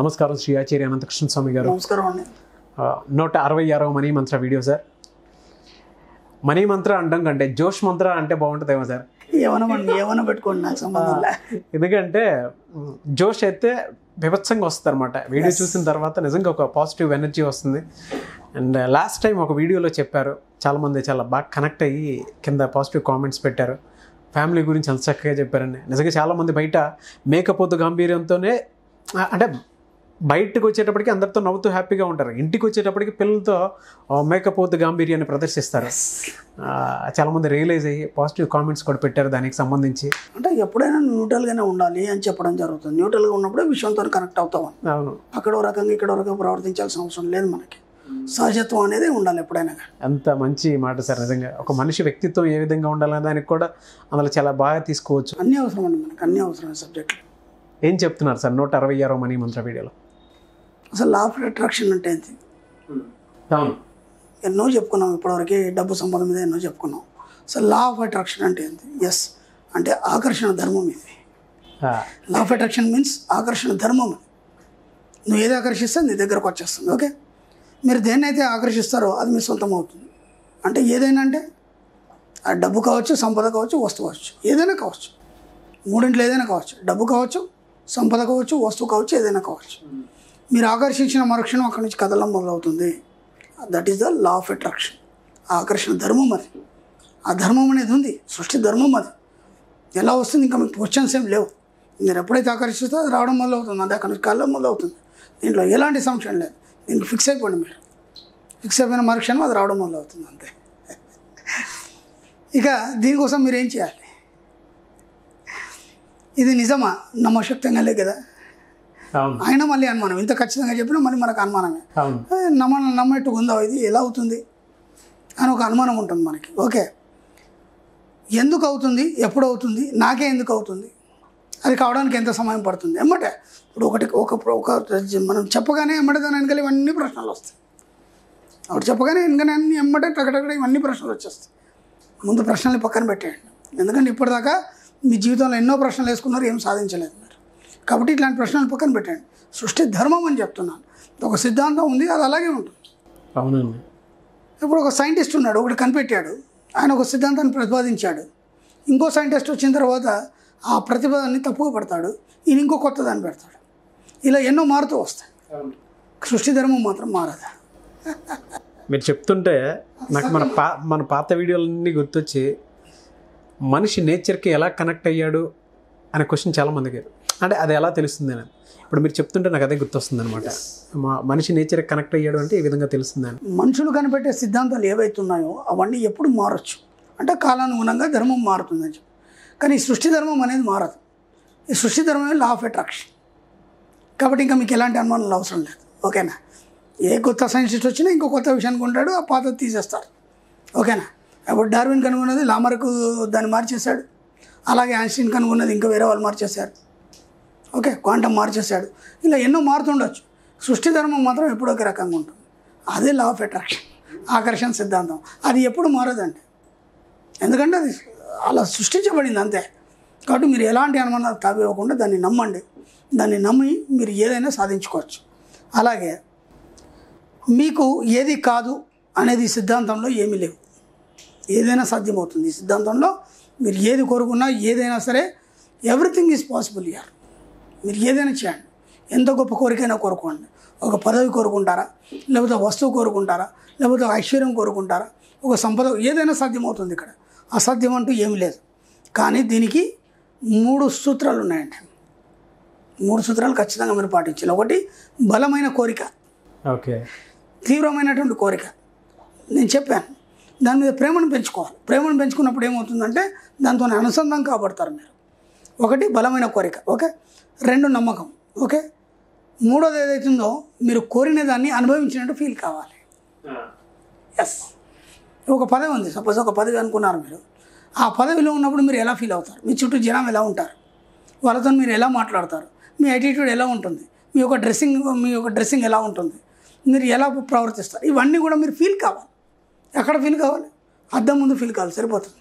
నమస్కారం శ్రీ ఆచార్య అనంతకృష్ణ స్వామి గారు నమస్కారం అండి ఆ, నూట అరవై ఆరవ మనీ మంత్ర వీడియో సార్ మనీ మంత్ర అంటాం కంటే జోష్ మంత్ర అంటే బాగుంటుందేమో సార్ ఏమనమండి ఏమన్నా పెట్టుకోండి నాకు సంబంధం లే ఎందుకంటే మ్, జోష్ అయితే విభత్సంగా వస్తుంది అనమాట వీడియో చూసిన తర్వాత నిజంగా ఒక పాజిటివ్ ఎనర్జీ వస్తుంది అండ్ లాస్ట్ టైం ఒక వీడియోలో చెప్పారు చాలామంది చాలా బాగా కనెక్ట్ అయ్యి కింద పాజిటివ్ కామెంట్స్ పెట్టారు ఫ్యామిలీ గురించి అంత చక్కగా చెప్పారండి నిజంగా చాలామంది బయట మేకపోతు గాంభీర్యంతోనే ఆ, అంటే బయటకు వచ్చేటప్పటికి అందరితో నవ్వుతూ హ్యాపీగా ఉంటారు ఇంటికి వచ్చేటప్పటికి పిల్లలతో ఆ, మేకపోతు గాంభీర్యాన్ని ప్రదర్శిస్తారు ఆ, చాలామంది రియలైజ్ అయ్యి పాజిటివ్ కామెంట్స్ కూడా పెట్టారు దానికి సంబంధించి అంటే ఎప్పుడైనా న్యూట్రల్గానే ఉండాలి అని చెప్పడం జరుగుతుంది న్యూట్రల్గా ఉన్నప్పుడే విషయంతో కనెక్ట్ అవుతాం అవును అక్కడో రకంగా ఇక్కడో రకంగా ప్రవర్తించాల్సిన అవసరం లేదు మనకి సహజత్వం అనేది ఉండాలి ఎప్పుడైనా కానీ అంత మంచి మాట సార్ నిజంగా ఒక మనిషి వ్యక్తిత్వం ఏ విధంగా ఉండాలనే దానికి కూడా అందులో చాలా బాగా తీసుకోవచ్చు అన్నీ అవసరం అండి మనకి అన్నీ అవసరమైన సబ్జెక్టులు ఏం చెప్తున్నారు సార్ నూట అరవై ఆరో మనీ మంత్ర వీడియోలో అసలు లా ఆఫ్ అట్రాక్షన్ అంటే ఏంటి అవును ఎన్నో చెప్పుకున్నాం ఇప్పటివరకు డబ్బు సంబంధం మీద ఎన్నో చెప్పుకున్నాం అసలు లా ఆఫ్ అట్రాక్షన్ అంటే ఏంటి ఎస్ అంటే ఆకర్షణ ధర్మం ఇది లా ఆఫ్ అట్రాక్షన్ మీన్స్ ఆకర్షణ ధర్మం అది నువ్వు ఏది ఆకర్షిస్తే నీ దగ్గరకు వచ్చేస్తుంది ఓకే మీరు దేన్నైతే ఆకర్షిస్తారో అది మీ సొంతం అవుతుంది అంటే ఏదైనా అంటే ఆ డబ్బు కావచ్చు సంపద కావచ్చు వస్తువు కావచ్చు ఏదైనా కావచ్చు మూడింట్లో ఏదైనా కావచ్చు డబ్బు కావచ్చు సంపద కావచ్చు వస్తువు కావచ్చు ఏదైనా కావచ్చు మీరు ఆకర్షించిన మరుక్షణం అక్కడి నుంచి కదలం మొదలవుతుంది that is the law of attraction ఆ ఆకర్షణ ధర్మం అది ఆ ధర్మం అనేది ఉంది సృష్టి ధర్మం అది ఎలా వస్తుంది ఇంకా మీకు క్వశ్చన్స్ ఏం లేవు మీరు ఎప్పుడైతే ఆకర్షిస్తే అది రావడం మొదలవుతుంది అది అక్కడి నుంచి కళ్ళం మొదలవుతుంది దీంట్లో ఎలాంటి సంశయం లేదు దీనికి ఫిక్స్ అయిపోండి మీరు ఫిక్స్ అయిపోయిన మరుక్షణం అది రావడం మొదలవుతుంది అంతే ఇక దీనికోసం మీరు ఏం చేయాలి ఇది నిజమా నమ్మశక్తంగా లే కదా అవును అయినా మళ్ళీ అనుమానం ఇంత ఖచ్చితంగా చెప్పినా మళ్ళీ మనకు అనుమానమే అవును ఏ, నమ్మ నమ్మేట్టు ఉందా ఇది ఎలా అవుతుంది అని ఒక అనుమానం ఉంటుంది మనకి ఓకే ఎందుకు అవుతుంది ఎప్పుడు అవుతుంది నాకే ఎందుకు అవుతుంది అది కావడానికి ఎంత సమయం పడుతుంది ఎమ్మటే ఇప్పుడు ఒకటి ఒక ఒక మనం చెప్పగానే ఎమ్మటే దాని వెనకాల ఇవన్నీ ప్రశ్నలు వస్తాయి అప్పుడు చెప్పగానే వెనకనే అన్ని ఎమ్మటే టకటకట ఇవన్నీ ప్రశ్నలు వచ్చేస్తాయి ముందు ప్రశ్నల్ని పక్కన పెట్టేయండి ఎందుకంటే ఇప్పటిదాకా మీ జీవితంలో ఎన్నో ప్రశ్నలు వేసుకున్నారు ఏం సాధించలేదు మీరు కాబట్టి ఇట్లాంటి ప్రశ్నలు పక్కన పెట్టండి సృష్టి ధర్మం అని చెప్తున్నాను ఒక సిద్ధాంతం ఉంది అది అలాగే ఉంటుంది అవునండి ఇప్పుడు ఒక సైంటిస్ట్ ఉన్నాడు ఒకటి కనిపెట్టాడు ఆయన ఒక సిద్ధాంతాన్ని ప్రతిపాదించాడు ఇంకో సైంటిస్ట్ వచ్చిన తర్వాత ఆ ప్రతిపాదనని తప్పుగా పడతాడు ఈయన ఇంకో కొత్త దాన్ని పెడతాడు ఇలా ఎన్నో మారుతూ వస్తాయి సృష్టి ధర్మం మాత్రం మారదు మీరు చెప్తుంటే నాకు మన పా మన పాత వీడియోలన్నీ గుర్తొచ్చి మనిషి నేచర్కి ఎలా కనెక్ట్ అయ్యాడు అనే క్వశ్చన్ చాలా మందికి అంటే అది ఎలా తెలుస్తుంది అని ఇప్పుడు మీరు చెప్తుంటే నాకు అదే గుర్తొస్తుంది అనమాట మా మనిషి నేచర్కి కనెక్ట్ అయ్యాడు అంటే ఈ విధంగా తెలుస్తుంది అని మనుషులు కనిపెట్టే సిద్ధాంతాలు ఏవైతే ఉన్నాయో అవన్నీ ఎప్పుడు మారచ్చు అంటే కాలానుగుణంగా ధర్మం మారుతుందని చెప్పి కానీ ఈ సృష్టి ధర్మం అనేది మారదు ఈ సృష్టి ధర్మమే లా ఆఫ్ అట్రాక్షన్ కాబట్టి ఇంకా మీకు ఎలాంటి అనుమానాలు అవసరం లేదు ఓకేనా ఏ కొత్త సైంటిస్ట్ వచ్చినా ఇంకో కొత్త విషయాన్ని కొంటాడు ఆ పాత తీసేస్తారు ఓకేనా అప్పుడు డార్విన్ కనుగొన్నది లామర్కు దాన్ని మార్చేశాడు అలాగే ఐన్స్టీన్ కనుగొన్నది ఇంకా వేరే వాళ్ళు మార్చేశారు ఓకే క్వాంటమ్ మార్చేశాడు ఇలా ఎన్నో మారుతుండొచ్చు సృష్టి ధర్మం మాత్రం ఎప్పుడో ఒక రకంగా ఉంటుంది అదే లా ఆఫ్ అట్రాక్షన్ ఆకర్షణ సిద్ధాంతం అది ఎప్పుడు మారదండి ఎందుకంటే అది అలా సృష్టించబడింది అంతే కాబట్టి మీరు ఎలాంటి అనుమానాలు తావివ్వకుండా దాన్ని నమ్మండి దాన్ని నమ్మి మీరు ఏదైనా సాధించుకోవచ్చు అలాగే మీకు ఏది కాదు అనేది ఈ సిద్ధాంతంలో ఏమీ లేవు ఏదైనా సాధ్యమవుతుంది ఈ సిద్ధాంతంలో మీరు ఏది కోరుకున్నా ఏదైనా సరే ఎవ్రీథింగ్ ఈజ్ పాసిబుల్ ఇయర్ మీరు ఏదైనా చేయండి ఎంత గొప్ప కోరికైనా కోరుకోండి ఒక పదవి కోరుకుంటారా లేకపోతే వస్తువు కోరుకుంటారా లేకపోతే ఒక ఐశ్వర్యం కోరుకుంటారా ఒక సంపద ఏదైనా సాధ్యమవుతుంది ఇక్కడ అసాధ్యం అంటూ ఏమీ లేదు కానీ దీనికి మూడు సూత్రాలు ఉన్నాయండి మూడు సూత్రాలు ఖచ్చితంగా మీరు పాటించాలి ఒకటి బలమైన కోరిక ఓకే తీవ్రమైనటువంటి కోరిక నేను చెప్పాను దాని మీద ప్రేమను పెంచుకోవాలి ప్రేమను పెంచుకున్నప్పుడు ఏమవుతుందంటే దాంతో అనుసంధానం కాబడతారు మీరు ఒకటి బలమైన కోరిక ఓకే రెండు నమ్మకం ఓకే మూడోది ఏదైతుందో మీరు కోరిన దాన్ని అనుభవించినట్టు ఫీల్ కావాలి ఎస్ ఒక పదవి ఉంది సపోజ్ ఒక పదవి అనుకున్నారు మీరు ఆ పదవిలో ఉన్నప్పుడు మీరు ఎలా ఫీల్ అవుతారు మీ చుట్టూ జనం ఎలా ఉంటారు వాళ్ళతో మీరు ఎలా మాట్లాడతారు మీ యాటిట్యూడ్ ఎలా ఉంటుంది మీ యొక్క డ్రెస్సింగ్ మీ యొక్క డ్రెస్సింగ్ ఎలా ఉంటుంది మీరు ఎలా ప్రవర్తిస్తారు ఇవన్నీ కూడా మీరు ఫీల్ కావాలి ఎక్కడ ఫీల్ కావాలి అద్దం ముందు ఫీల్ కావాలి సరిపోతుంది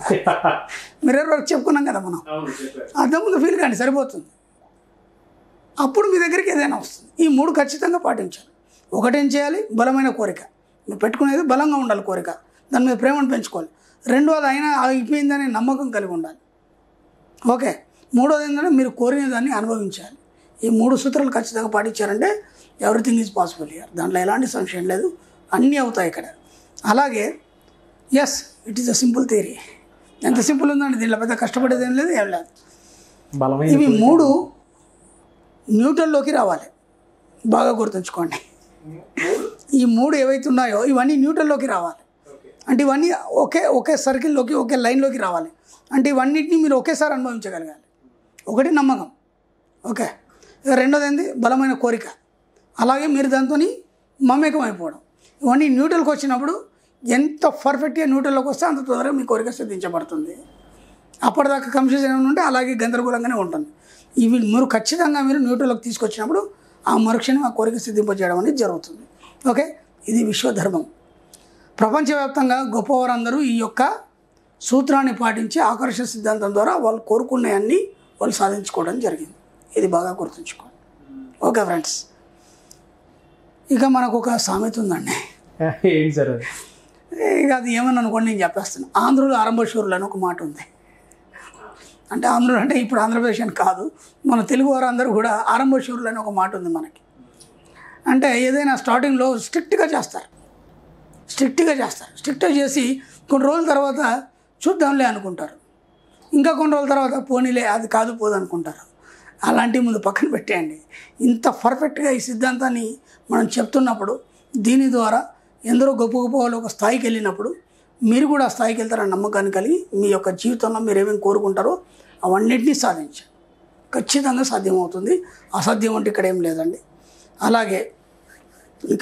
మిర్రర్ వర్క్ చెప్పుకున్నాం కదా మనం అద్దం ముందు ఫీల్ కానీ సరిపోతుంది అప్పుడు మీ దగ్గరికి ఏదైనా వస్తుంది ఈ మూడు ఖచ్చితంగా పాటించాలి ఒకటేం చేయాలి బలమైన కోరిక మీరు పెట్టుకునేది బలంగా ఉండాలి కోరిక దాని మీద ప్రేమను పెంచుకోవాలి రెండోది అయినా అయిపోయిందనే నమ్మకం కలిగి ఉండాలి ఓకే మూడోది ఏంటంటే మీరు కోరిన దాన్ని అనుభవించాలి ఈ మూడు సూత్రాలు ఖచ్చితంగా పాటించారంటే ఎవ్రీథింగ్ ఈజ్ పాసిబుల్ ఇయర్ దాంట్లో ఎలాంటి సంశయం లేదు అన్నీ అవుతాయి ఇక్కడ అలాగే yes it is a simple theory ఎంత సింపుల్ ఉందండి దీంట్లో పెద్ద కష్టపడేది ఏం లేదు ఏం లేదు బలమైన ఇవి మూడు న్యూటన్లోకి రావాలి బాగా గుర్తుంచుకోండి ఈ మూడు ఏవైతే ఉన్నాయో ఇవన్నీ న్యూటన్లోకి రావాలి అంటే ఇవన్నీ ఒకే ఒకే సర్కిల్లోకి ఒకే లైన్లోకి రావాలి అంటే ఇవన్నిటిని మీరు ఒకేసారి అనుభవించగలగాలి ఒకటి నమ్మకం ఓకే ఇక రెండోది ఏంది బలమైన కోరిక అలాగే మీరు దాంతో మమేకం అయిపోవడం ఇవన్నీ న్యూట్రల్కి వచ్చినప్పుడు ఎంత పర్ఫెక్ట్గా న్యూట్రల్లోకి వస్తే అంత తొందరగా మీ కోరిక సిద్ధించబడుతుంది అప్పటిదాకా కన్ఫ్యూజన్ ఏమైనా ఉంటే అలాగే గందరగోళంగానే ఉంటుంది ఇవి మీరు ఖచ్చితంగా మీరు న్యూట్రల్లోకి తీసుకొచ్చినప్పుడు ఆ మరుక్షణం ఆ కోరిక సిద్ధింపజేయడం అనేది జరుగుతుంది ఓకే ఇది విశ్వధర్మం ప్రపంచవ్యాప్తంగా గొప్పవారందరూ ఈ యొక్క సూత్రాన్ని పాటించి ఆకర్షణ సిద్ధాంతం ద్వారా వాళ్ళు కోరుకునేవన్నీ వాళ్ళు సాధించుకోవడం జరిగింది ఇది బాగా గుర్తుంచుకోండి ఓకే ఫ్రెండ్స్ ఇక మనకు ఒక సామెత ఉందండి ఏంటి సార్ అది ఇక అది ఏమని అనుకోండి నేను చెప్పేస్తాను ఆంధ్రులు ఆరంభశూరులు అని ఒక మాట ఉంది అంటే ఆంధ్రులు అంటే ఇప్పుడు ఆంధ్రప్రదేశ్ అని కాదు మన తెలుగు వారందరూ కూడా ఆరంభశూరులు అని ఒక మాట ఉంది మనకి అంటే ఏదైనా స్టార్టింగ్లో స్ట్రిక్ట్గా చేస్తారు స్ట్రిక్ట్గా చేస్తారు స్ట్రిక్ట్గా చేసి కొన్ని రోజుల తర్వాత చూద్దాంలే అనుకుంటారు ఇంకా కొన్ని రోజుల తర్వాత పోనీలే అది కాదు పోదు అనుకుంటారు అలాంటి ముందు పక్కన పెట్టేయండి ఇంత పర్ఫెక్ట్గా ఈ సిద్ధాంతాన్ని మనం చెప్తున్నప్పుడు దీని ద్వారా ఎందరో గొప్ప గొప్ప వాళ్ళు ఒక స్థాయికి వెళ్ళినప్పుడు మీరు కూడా ఆ స్థాయికి వెళ్తారన్న నమ్మకాన్ని కలిగి మీ యొక్క జీవితంలో మీరు ఏమేమి కోరుకుంటారో అవన్నిటినీ సాధించండి ఖచ్చితంగా సాధ్యమవుతుంది అసాధ్యం అంటే ఇక్కడ ఏం లేదండి అలాగే ఇక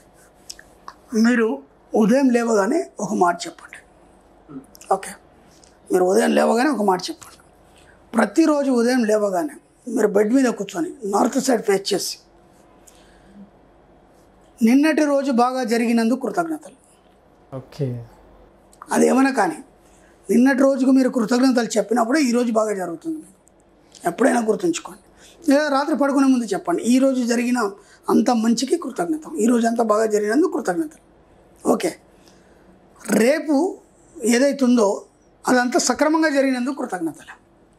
మీరు ఉదయం లేవగానే ఒక మాట చెప్పండి ఓకే మీరు ఉదయం లేవగానే ఒక మాట చెప్పండి ప్రతిరోజు ఉదయం లేవగానే మీరు బెడ్ మీద కూర్చొని నార్త్ సైడ్ ఫేస్ చేసి నిన్నటి రోజు బాగా జరిగినందుకు కృతజ్ఞతలు ఓకే అది ఏమైనా కానీ నిన్నటి రోజుకు మీరు కృతజ్ఞతలు చెప్పినప్పుడే ఈ రోజు బాగా జరుగుతుంది మీకు ఎప్పుడైనా గుర్తుంచుకోండి లేదా రాత్రి పడుకునే ముందు చెప్పండి ఈ రోజు జరిగిన అంత మంచికి కృతజ్ఞత ఈ రోజు అంత బాగా జరిగినందుకు కృతజ్ఞతలు ఓకే రేపు ఏదైతుందో అదంతా సక్రమంగా జరిగినందుకు కృతజ్ఞతలు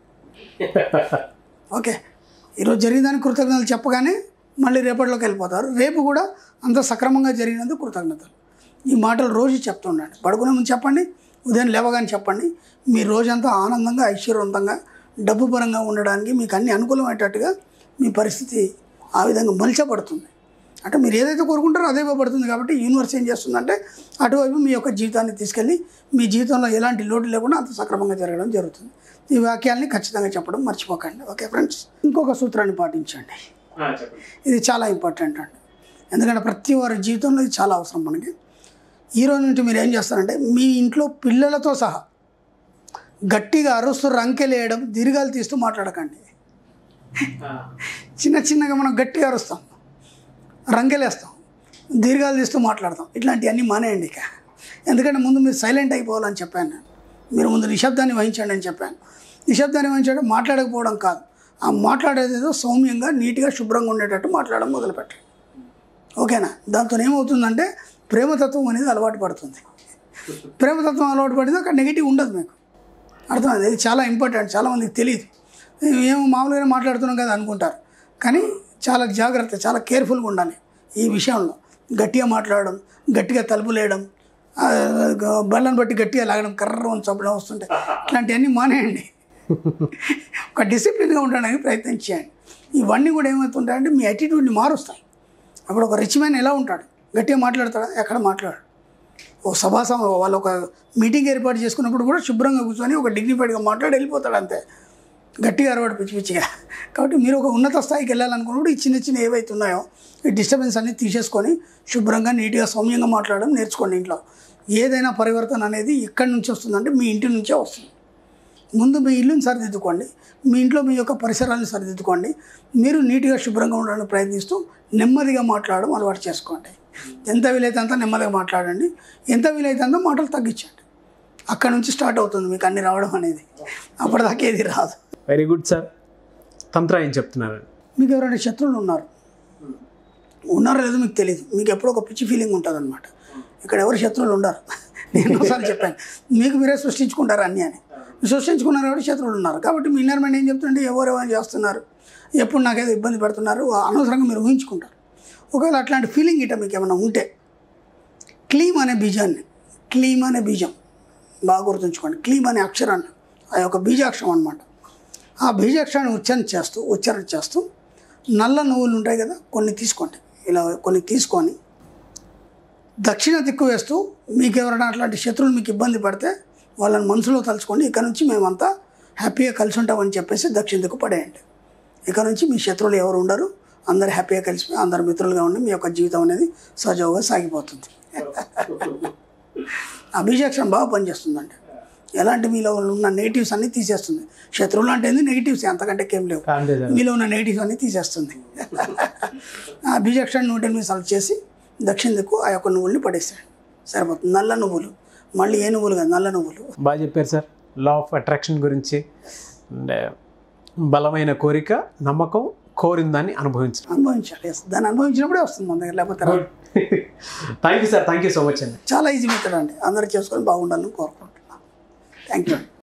ఓకే ఈరోజు జరిగిన దానికి కృతజ్ఞతలు చెప్పగానే మళ్ళీ రేపటిలోకి వెళ్ళిపోతారు రేపు కూడా అంత సక్రమంగా జరిగినందుకు కృతజ్ఞతలు ఈ మాటలు రోజు చెప్తుండండి పడుకునే ముందు చెప్పండి ఉదయం లేవగానే చెప్పండి మీ రోజంతా ఆనందంగా ఐశ్వర్యవంతంగా డబ్బు పరంగా ఉండడానికి మీకు అన్ని అనుకూలమయ్యేటట్టుగా మీ పరిస్థితి ఆ విధంగా మలిచబడుతుంది అంటే మీరు ఏదైతే కోరుకుంటారో అదే పడుతుంది కాబట్టి యూనివర్స్ ఏం చేస్తుందంటే అటువైపు మీ యొక్క జీవితాన్ని తీసుకెళ్ళి మీ జీవితంలో ఎలాంటి లోటు లేకుండా అంత సక్రమంగా జరగడం జరుగుతుంది ఈ వాక్యాల్ని ఖచ్చితంగా చెప్పడం మర్చిపోకండి ఓకే ఫ్రెండ్స్ ఇంకొక సూత్రాన్ని పాటించండి ఇది చాలా ఇంపార్టెంట్ అండి ఎందుకంటే ప్రతి వారి జీవితంలో ఇది చాలా అవసరం మనకి ఈ రోజు నుంచి మీరు ఏం చేస్తారంటే మీ ఇంట్లో పిల్లలతో సహా గట్టిగా అరుస్తూ రంకెలేయడం దీర్ఘాలు తీస్తూ మాట్లాడకండి చిన్న చిన్నగా మనం గట్టిగా అరుస్తాం రంకెలేస్తాం దీర్ఘాలు తీస్తూ మాట్లాడతాం ఇట్లాంటివన్నీ మానేయండి ఇక ఎందుకంటే ముందు మీరు సైలెంట్ అయిపోవాలని చెప్పాను నేను మీరు ముందు నిశ్శబ్దాన్ని వహించండి అని చెప్పాను నిశ్శబ్దాన్ని వహించడం మాట్లాడకపోవడం కాదు ఆ మాట్లాడేది ఏదో సౌమ్యంగా నీట్గా శుభ్రంగా ఉండేటట్టు మాట్లాడడం మొదలుపెట్టండి ఓకేనా దాంతో ఏమవుతుందంటే ప్రేమతత్వం అనేది అలవాటు పడుతుంది ప్రేమతత్వం అలవాటు పడితే అక్కడ నెగిటివ్ ఉండదు మీకు అర్థమైంది ఇది చాలా ఇంపార్టెంట్ చాలామందికి తెలియదు ఏమో మామూలుగానే మాట్లాడుతున్నాం కదా అనుకుంటారు కానీ చాలా జాగ్రత్త చాలా కేర్ఫుల్గా ఉండాలి ఈ విషయంలో గట్టిగా మాట్లాడడం గట్టిగా తలుపులు వేయడం ఆ, బల్లను బట్టి గట్టిగా లాగడం కర్ర అని చప్పడం వస్తుంటాయి ఇట్లాంటివన్నీ మానేయండి ఒక డిసిప్లిన్గా ఉండడానికి ప్రయత్నం చేయండి ఇవన్నీ కూడా ఏమవుతుంటాయంటే మీ యాటిట్యూడ్ని మారుస్తాయి అప్పుడు ఒక రిచ్ మ్యాన్ ఎలా ఉంటాడు గట్టిగా మాట్లాడతాడా ఎక్కడ మాట్లాడు ఓ సభాసం వాళ్ళు ఒక మీటింగ్ ఏర్పాటు చేసుకున్నప్పుడు కూడా శుభ్రంగా కూర్చొని ఒక డిగ్నిఫైడ్గా మాట్లాడి వెళ్ళిపోతాడు అంతే గట్టిగా అరవాడు పిచ్చి పిచ్చిగా కాబట్టి మీరు ఒక ఉన్నత స్థాయికి వెళ్ళాలనుకున్నప్పుడు ఈ చిన్న చిన్న ఏవైతే ఉన్నాయో ఈ డిస్టర్బెన్స్ అన్ని తీసేసుకొని శుభ్రంగా నీట్గా సౌమ్యంగా మాట్లాడడం నేర్చుకోండి ఇంట్లో ఏదైనా పరివర్తన అనేది ఎక్కడి నుంచి వస్తుందంటే మీ ఇంటి నుంచే వస్తుంది ముందు మీ ఇల్లుని సరిదిద్దుకోండి మీ ఇంట్లో మీ యొక్క పరిసరాలను సరిదిద్దుకోండి మీరు నీట్గా శుభ్రంగా ఉండడానికి ప్రయత్నిస్తూ నెమ్మదిగా మాట్లాడడం అలవాటు చేసుకోండి ఎంత వీలైతే అంత నెమ్మదిగా మాట్లాడండి ఎంత వీలైతే అంత మాటలు తగ్గించండి అక్కడ నుంచి స్టార్ట్ అవుతుంది మీకు అన్ని రావడం అనేది అప్పటిదాకా ఏది రాదు వెరీ గుడ్ సార్ తంత్ర ఏం చెప్తున్నారు మీకు ఎవరైనా శత్రువులు ఉన్నారు ఉన్నారో లేదో మీకు తెలియదు మీకు ఎప్పుడో ఒక పిచ్చి ఫీలింగ్ ఉంటుంది అనమాట ఇక్కడ ఎవరు శత్రువులు ఉండరు నేను ఒకసారి చెప్పాను మీకు మీరే సృష్టించుకుంటారు అన్నీ అని సృష్టించుకున్నారు కాబట్టి శత్రువులు ఉన్నారు కాబట్టి మీ ఇన్నర్ మైండ్ ఏం చెప్తుంటే ఎవరెవరు చేస్తున్నారు ఎప్పుడు నాకేదో ఇబ్బంది పెడుతున్నారు అనవసరంగా మీరు ఊహించుకుంటారు ఒకవేళ అట్లాంటి ఫీలింగ్ ఇట మీకు ఏమైనా ఉంటే క్లీమ్ అనే బీజాన్ని క్లీమ్ అనే బీజం బాగా గుర్తుంచుకోండి క్లీమ్ అనే అక్షరాన్ని ఆ యొక్క బీజాక్షరం అనమాట ఆ బీజాక్షరాన్ని ఉచ్చారణ చేస్తూ ఉచ్చారణ చేస్తూ నల్ల నువ్వులు ఉంటాయి కదా కొన్ని తీసుకోండి ఇలా కొన్ని తీసుకొని దక్షిణ దిక్కు వేస్తూ మీకు ఎవరైనా అట్లాంటి శత్రువులు మీకు ఇబ్బంది పడితే వాళ్ళని మనసులో తలుచుకోండి ఇక్కడ నుంచి మేమంతా హ్యాపీగా కలిసి ఉంటామని చెప్పేసి దక్షిణ దిక్కు పడేయండి ఇక నుంచి మీ శత్రువులు ఎవరు ఉండరు అందరు హ్యాపీగా కలిసిపోయి అందరు మిత్రులుగా ఉండి మీ యొక్క జీవితం అనేది సజావుగా సాగిపోతుంది ఆ బీజాక్షరం బాగా పనిచేస్తుందండి ఎలాంటి మీలో ఉన్న నెగిటివ్స్ అన్నీ తీసేస్తుంది శత్రువులు అంటే నెగిటివ్స్ అంతకంటే ఏం లేవు అంతే సార్ మీలో ఉన్న నెగిటివ్స్ అన్నీ తీసేస్తుంది ఆ బీజాక్షరాన్ని నూట ఎనిమిది సార్లు చేసి దక్షిణ దిక్కు ఆ యొక్క నువ్వుల్ని పడేస్తాడు సరిపోతుంది నల్ల నువ్వులు మళ్ళీ ఏ నువ్వులు కాదు నల్ల నువ్వులు బాగా చెప్పారు సార్ లా ఆఫ్ అట్రాక్షన్ గురించి అండ్ బలమైన కోరిక నమ్మకం కోరిందాన్ని అనుభవించడం అనుభవించాలి Yes. దాన్ని అనుభవించినప్పుడే వస్తుంది మన దగ్గర లేకపోతే రాదు. Thank you sir thank you so much అండి చాలా ఈజీ మెథడ్ అండి అందరూ చేసుకొని బాగుండాలని కోరుకుంటున్నాను థ్యాంక్ యూ